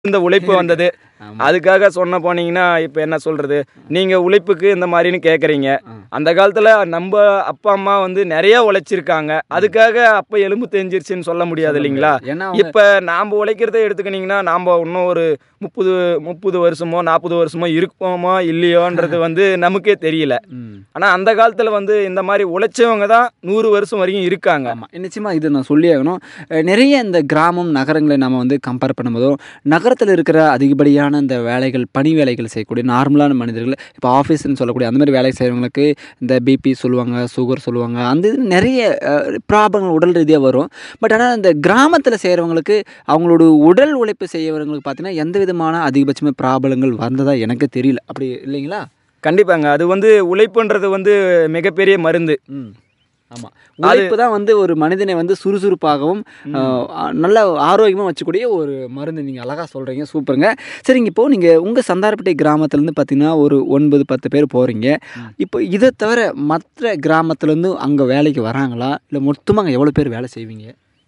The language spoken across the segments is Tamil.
இந்த உழைப்பு வந்தது ஆமா. அதுக்காக சொன்ன போனீங்கன்னா இப்போ என்ன சொல்றது நீங்க உழைப்புக்கு இந்த மாதிரின்னு கேட்குறீங்க அந்த காலத்துல நம்ம அப்பா அம்மா வந்து நிறைய உழைச்சிருக்காங்க அதுக்காக அப்ப எலும்பு தெரிஞ்சிருச்சுன்னு சொல்ல முடியாது இல்லைங்களா ஏன்னா அவங்க- இப்ப நாம உழைக்கிறத எடுத்துக்கினீங்கன்னா நாம இன்னும் ஒரு முப்பது முப்பது வருஷமோ நாற்பது வருஷமோ இருப்போமோ இல்லையோன்றது வந்து நமக்கே தெரியல ம். ஆனா அந்த காலத்துல வந்து இந்த மாதிரி உழைச்சவங்க தான் நூறு வருஷம் வரைக்கும் இருக்காங்க ஆமாம் நிச்சயமாக இது நான் சொல்லி ஆகணும் அஹ் நிறைய இந்த கிராமம் நகரங்களை நம்ம வந்து கம்பேர் பண்ணும்போதும் நகரத்தில் இருக்கிற அதிகப்படியான இந்த வேலைகள் பணி வேலைகள் செய்யக்கூடிய நார்மலான மனிதர்கள் இப்போ ஆஃபீஸ்னு சொல்லக்கூடிய அந்த மாதிரி வேலை செய்கிறவங்களுக்கு இந்த பிபி சொல்லுவாங்க சுகர் சொல்லுவாங்க அந்த இது நிறைய ப்ராப்ளங்கள் உடல் ரீதியாக வரும் பட் ஆனால் இந்த கிராமத்தில் செய்கிறவங்களுக்கு அவங்களோட உடல் உழைப்பு செய்யறவங்களுக்கு பார்த்தீங்கன்னா எந்த விதமான அதிகபட்சமாக ப்ராப்ளங்கள் வந்ததா எனக்கு தெரியல அப்படி இல்லைங்களா கண்டிப்பாங்க அது வந்து உழைப்புன்றது வந்து மிகப்பெரிய மருந்து ம் ஆமாம் உழைப்பு தான் வந்து ஒரு மனிதனை வந்து சுறுசுறுப்பாகவும் ஆஹ், நல்ல ஆரோக்கியமாக வச்சுக்கூடிய ஒரு மருந்து நீங்கள் அழகாக சொல்கிறீங்க சூப்பருங்க சரிங்க இப்போது நீங்கள் உங்கள் சந்தாரப்பட்டி கிராமத்துலேருந்து பார்த்தீங்கன்னா ஒரு ஒன்பது பத்து பேர் போகிறீங்க இப்போ இதை தவிர மற்ற கிராமத்துலேருந்து அங்கே வேலைக்கு வராங்களா இல்லை மொத்தமாக அங்கே எவ்வளோ பேர் வேலை செய்வீங்க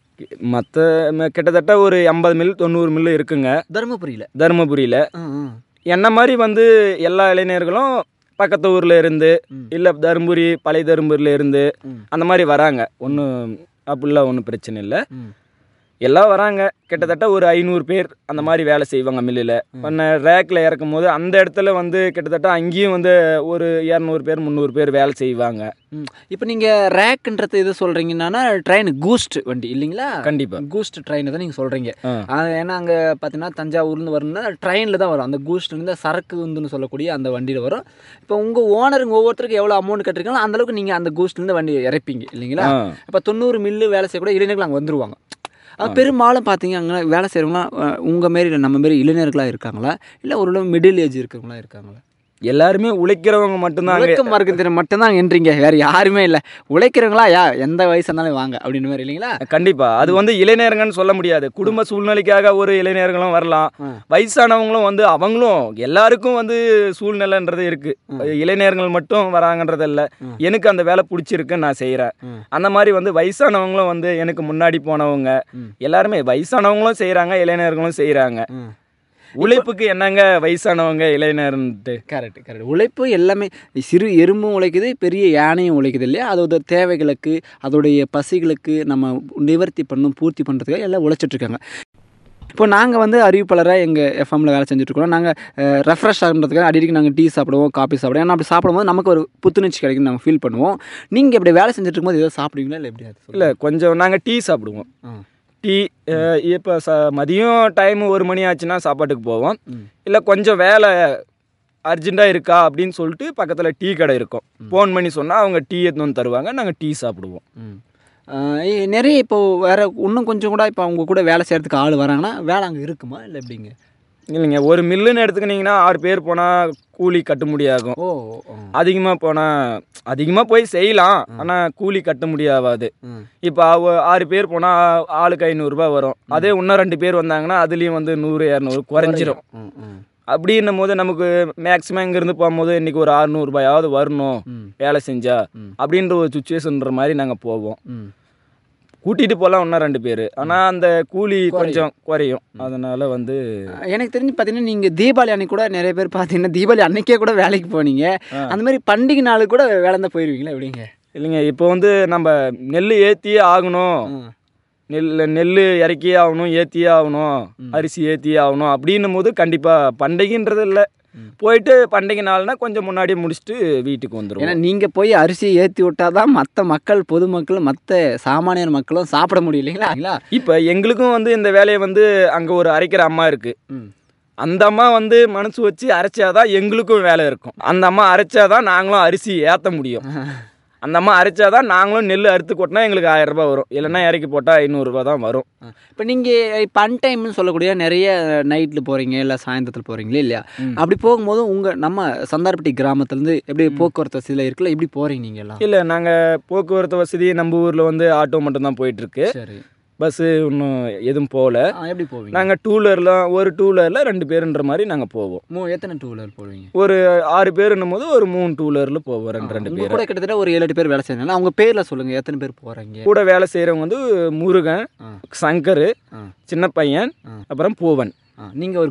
மற்ற கிட்டத்தட்ட ஒரு எண்பது மில் தொண்ணூறு மில் இருக்குங்க தருமபுரியில் தருமபுரியில் என்ன மாதிரி வந்து எல்லா இளைஞர்களும் பக்கத்து ஊரில் இருந்து ம். இல்லை தருமபுரி பழைய தருமபுரியில் இருந்து ம். அந்த மாதிரி வராங்க ஒன்றும் அப்படிலாம் ஒன்றும் பிரச்சனை இல்லை ம். எல்லாம் வராங்க கிட்டத்தட்ட ஒரு ஐநூறு பேர் அந்த மாதிரி வேலை செய்வாங்க மில்லில் பண்ண ரேக்கில் இறக்கும் போது அந்த இடத்துல வந்து கிட்டத்தட்ட அங்கேயும் வந்து ஒரு இரநூறு பேர் முந்நூறு பேர் வேலை செய்வாங்க ம் இப்போ நீங்கள் ரேக்குன்றது எது சொல்கிறீங்கன்னா ட்ரெயின் கூஸ்ட் வண்டி இல்லைங்களா கண்டிப்பாக கூஸ்ட் ட்ரெயினை தான் நீங்கள் சொல்கிறீங்க ஆ. ஏன்னா அங்கே பார்த்தீங்கன்னா தஞ்சாவூர்லேருந்து வரணும்னா ட்ரெயினில் தான் வரும் அந்த கூஸ்ட்லேருந்து சரக்கு வந்துன்னு சொல்லக்கூடிய அந்த வண்டியில் வரும் இப்போ உங்கள் ஓனருங்க ஒவ்வொருத்தருக்கு எவ்வளோ அமௌண்ட் கட்டிருக்காங்களோ அந்த அளவுக்கு நீங்கள் அந்த கூஸ்ட்லேருந்து வண்டி இறப்பீங்க இல்லைங்களா ஆ. இப்போ தொண்ணூறு மில்லு வேலை செய்யக்கூடிய இளைஞர்கள் அங்கே வந்துருவாங்க அது பெரும்பாலும் பார்த்தீங்க அங்கே வேலை செய்கிறவங்களாம் உங்கள் மாரி இல்லை நம்ம மாரி இளைஞர்களாக இருக்காங்களா இல்லை ஒரு மிடில் ஏஜ் இருக்கிறவங்களா இருக்காங்களா எல்லாருமே உழைக்கிறவங்க மட்டும்தான் அங்கே உழைக்க மார்க்கத்தில் மட்டும்தான் என்றீங்க வேறு யாருமே இல்லை உழைக்கிறவங்களா யா எந்த வயசு இருந்தாலும் வாங்க அப்படின்னு மாதிரி இல்லைங்களா கண்டிப்பா அது வந்து இளைஞர்கள்னு சொல்ல முடியாது குடும்ப சூழ்நிலைக்காக ஒரு இளைஞர்களும் வரலாம் ஆ. வயசானவங்களும் வந்து அவங்களும் எல்லாருக்கும் வந்து சூழ்நிலைன்றது இருக்கு இளைஞர்கள் மட்டும் வராங்கன்றது இல்ல ம். எனக்கு அந்த வேலை பிடிச்சிருக்கு நான் செய்யறேன் ம். அந்த மாதிரி வந்து வயசானவங்களும் வந்து எனக்கு முன்னாடி போனவங்க ம். எல்லாருமே வயசானவங்களும் செய்யறாங்க இளைஞர்களும் செய்யறாங்க ம் உழைப்புக்கு என்னங்க வயசானவங்க இளைஞர்ன்ட்டு கரெக்ட் கரெக்ட் உழைப்பு எல்லாமே சிறு எறும்பும் உழைக்குது பெரிய யானையும் உழைக்குது இல்லையா அதோட தேவைகளுக்கு அதோடைய பசிகளுக்கு நம்ம நிவர்த்தி பண்ணும் பூர்த்தி பண்ணுறதுக்காக எல்லாம் உழைச்சிட்டு இருக்காங்க இப்போ நாங்கள் வந்து அறிவிப்பாளராக எங்கள் எஃப்எம்மில் வேலை செஞ்சுட்டு இருக்கோம் நாங்கள் ரெஃப்ரெஷ் ஆகுன்றதுக்காக அடிக்கடி நாங்கள் டீ சாப்பிடுவோம் காஃபி சாப்பிடுவோம் ஏன்னா அப்படி சாப்பிடும்போது நமக்கு ஒரு புத்துணர்ச்சி கிடைக்கும் நாங்கள் ஃபீல் பண்ணுவோம் நீங்கள் இப்படி வேலை செஞ்சுட்டு இருக்கும்போது ஏதோ சாப்பிடுவீங்களா இல்லை எப்படி அது இல்ல கொஞ்சம் நாங்க டீ சாப்பிடுவோம் ஆ டீ இப்போ ச மதியம் டைம் ஒரு மணி ஆச்சுன்னா சாப்பாட்டுக்கு போவோம் ம். இல்லை கொஞ்சம் வேலை அர்ஜெண்ட்டாக இருக்கா அப்படின்னு சொல்லிட்டு பக்கத்தில் டீ கடை இருக்கும் ஃபோன் பண்ணி சொன்னால் அவங்க டீ எடுத்து வந்து தருவாங்க நாங்கள் டீ சாப்பிடுவோம் ம். ஆஹ் இ- நிறைய இப்போ வேற இன்னும் கொஞ்சம் கூட இப்போ அவங்க கூட வேலை செய்கிறதுக்கு ஆள் வராங்கன்னா வேலை அங்கே இருக்குமா இல்லை எப்படிங்க இல்லைங்க ஒரு மில்லுன்னு எடுத்துக்கிட்டிங்கன்னா ஆறு பேர் போனால் கூலி கட்ட முடியாகும் ஓ அதிகமாக போனால் அதிகமாக போய் செய்யலாம் ஆனால் கூலி கட்ட முடியாவாது ம் இப்போ அவ ஆறு பேர் போனால் ஆளுக்கு ஐநூறுரூபா வரும் அதே இன்னும் ரெண்டு பேர் வந்தாங்கன்னா அதுலேயும் வந்து நூறு இரநூறு குறைஞ்சிரும் ம் ம் அப்படின்னும் போது நமக்கு மேக்ஸிமம் இங்கேருந்து போகும்போது இன்றைக்கி ஒரு அறுநூறுபாயாவது வரணும் ம் வேலை செஞ்சா ம். அப்படின்ற ஒரு சுச்சுவேஷன்ற மாதிரி நாங்கள் போவோம் ம் கூட்டிகிட்டு போகலாம் இன்னும் ரெண்டு பேர் ஆனால் அந்த கூலி கொஞ்சம் குறையும் அதனால வந்து எனக்கு தெரிஞ்சு பார்த்தீங்கன்னா நீங்கள் தீபாவளி அன்னைக்கு கூட நிறைய பேர் பார்த்தீங்கன்னா தீபாவளி அன்னைக்கே கூட வேலைக்கு போனீங்க அந்த மாதிரி பண்டிகை நாளுக்கு கூட வேலை தான் போயிடுவீங்களா எப்படிங்க இல்லைங்க இப்போ வந்து நம்ம நெல் ஏற்றியே ஆகணும் ம் நெல் நெல் இறக்கியே ஆகணும் ஏற்றியே ஆகணும் அரிசி ஏற்றியே ஆகணும் அப்படின்னும் போது கண்டிப்பாக பண்டிகைன்றது இல்லை போயிட்டு பண்டிகை நாள்னா கொஞ்சம் முன்னாடியே முடிச்சுட்டு வீட்டுக்கு வந்துடுவோம் ஏன்னா நீங்கள் போய் அரிசியை ஏற்றி விட்டால் தான் மற்ற மக்கள் பொதுமக்கள் மற்ற சாமானியர் மக்களும் சாப்பிட முடியும் இல்லைங்களா இப்போ எங்களுக்கும் வந்து இந்த வேலையை வந்து அங்கே ஒரு அரைக்கிற அம்மா இருக்குது ம் அந்த அம்மா வந்து மனசு வச்சு அரைச்சாதான் எங்களுக்கும் வேலை இருக்கும் அந்த அம்மா அரைச்சாதான் நாங்களும் அரிசி ஏற்ற முடியும் அந்த அம்மா அரைச்சாதான் நாங்களும் நெல் அறுத்து கொட்டினா எங்களுக்கு ஆயிரம் ரூபாய் வரும் இல்லைன்னா இறக்கி போட்டால் ஐநூறுரூபா தான் வரும் இப்போ நீங்கள் இப்போ அன்டைம்னு சொல்லக்கூடிய நிறைய நைட்டில் போகிறீங்க இல்லை சாயந்தரத்தில் போகிறீங்களே இல்லையா ம். அப்படி போகும்போது உங்கள் நம்ம சந்தார்பட்டி கிராமத்துலேருந்து எப்படி போக்குவரத்து வசதியில் இருக்குல்ல எப்படி போகிறீங்க நீங்கள் எல்லாம் இல்லை நாங்கள் போக்குவரத்து வசதி நம்ம ஊரில் வந்து ஆட்டோ மட்டும்தான் போயிட்டுருக்கு சரி பஸ்ஸு இன்னும் எதுவும் போகல ஆ, எப்படி போவீங்க நாங்கள் டூ வீலரில் ஒரு டூ வீலரில் ரெண்டு பேருன்ற மாதிரி நாங்கள் போவோம் மூ எத்தனை டூ வீலர் போவீங்க ஒரு ஆறு பேருன்னும் போது ஒரு மூணு டூ வீலரில் போவோம் ரெண்டு ரெண்டு உங்க பேர் கூட கிட்டத்தட்ட ஒரு ஏழு எட்டு பேர் வேலை செய்யறாங்க அவங்க பேர்ல சொல்லுங்க எத்தனை பேர் போறாங்க கூட வேலை செய்கிறவங்க வந்து முருகன் ஆ. சங்கர் ஆ. சின்ன பையன் ஆ. அப்புறம் பூவன் ஆ, நீங்க ஒரு